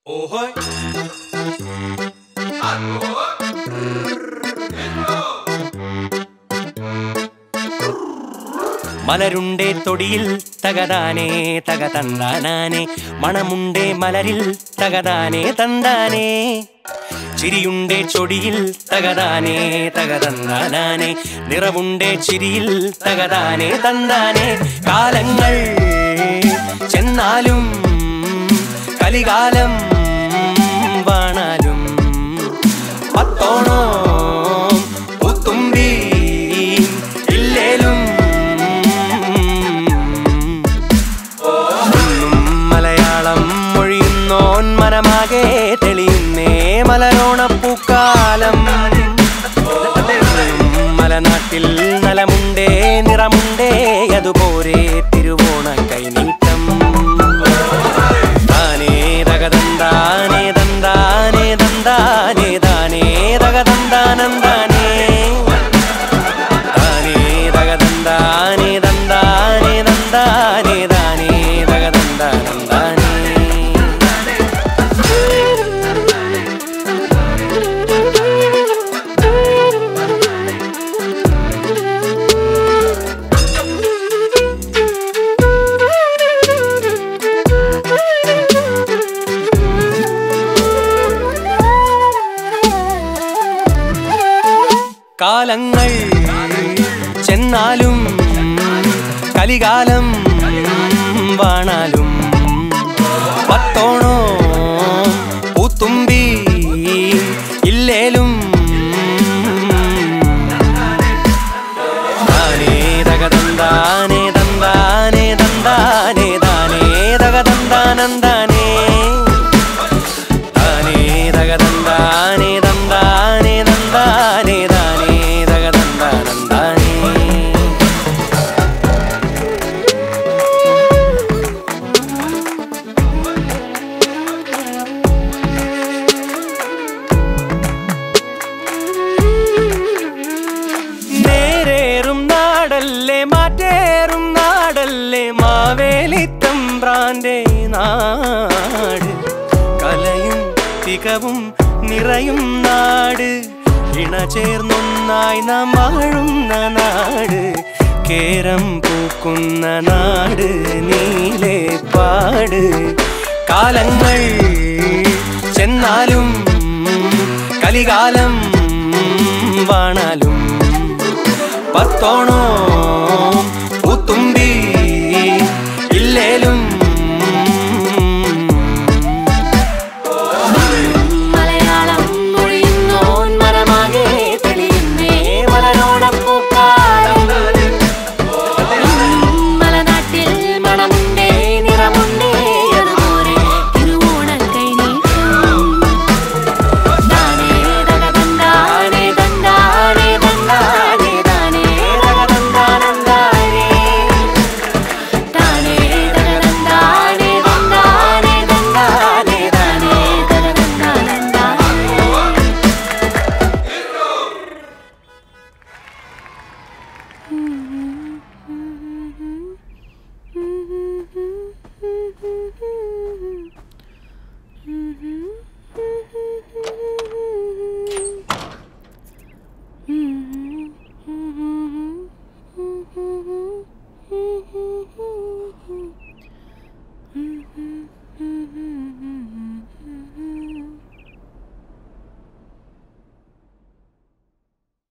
Ohoi. മലരുണ്ടേ തൊടിയിൽ തകതാനേ തക തന്താനാനെ മണമുണ്ടേ മലരിൽ തകതാനേ തന്താനേ ചിരിയുണ്ടേ ചൊടിയിൽ തകതാനേ തക തന്താനാനെ നിറവുണ്ടേ ചിരിയിൽ തകതാനേ തന്താനേ കാലങ്ങൾ ചെന്നാലും കലികാലം വാണാലും പത്തോണോ പുത്തുമ്പി ഇല്ലേലും ഒന്നും മലയാളം മൊഴിയുന്നോൻ മനമാകെ തെളിയുന്നേ മലരോണപ്പൂക്കാലം മലനാട്ടിൽ നലമുണ്ടേ നിറമുണ്ടേ അതുപോരെ തിരുവോണ കൈനീട്ടം താനേ തകതന്താനേ തന്താനേ തന്താനേ താനേ തകതന്താനന്താനേ താനേ തകതന്താനേ തന്താനേ തന്താനേ താനേ തകതന്താനന്താനേ കാലങ്ങൾ ചെന്നാലും കലികാലം വാണാലും പത്തോണോ പൂത്തുമ്പി ഇല്ലേലും താനേ തകതന്താനേ തന്താനേ തന്താനേ താനേ തകതന്താനന്താനേ താനേ തകതന്താനേ തന്താനേ തന്താനേ താനേ തകതന്താനന്താനേ നേരേറും നാടല്ലേ മാറ്റേറും നാടല്ലേ മാവേലിത്തമ്പ്രാന്റെ നാട് കലയും തികവും നിറയും നാട് ഇണ ചേർന്നൊന്നായി നാം വാഴുന്ന നാട് കേരം പൂക്കുന്ന നാട് നീലേ പാട് കാലങ്ങൾ ചെന്നാലും കലികാലം വാണാലും പത്തോണോ പൂത്തുമ്പി ഇല്ലേലും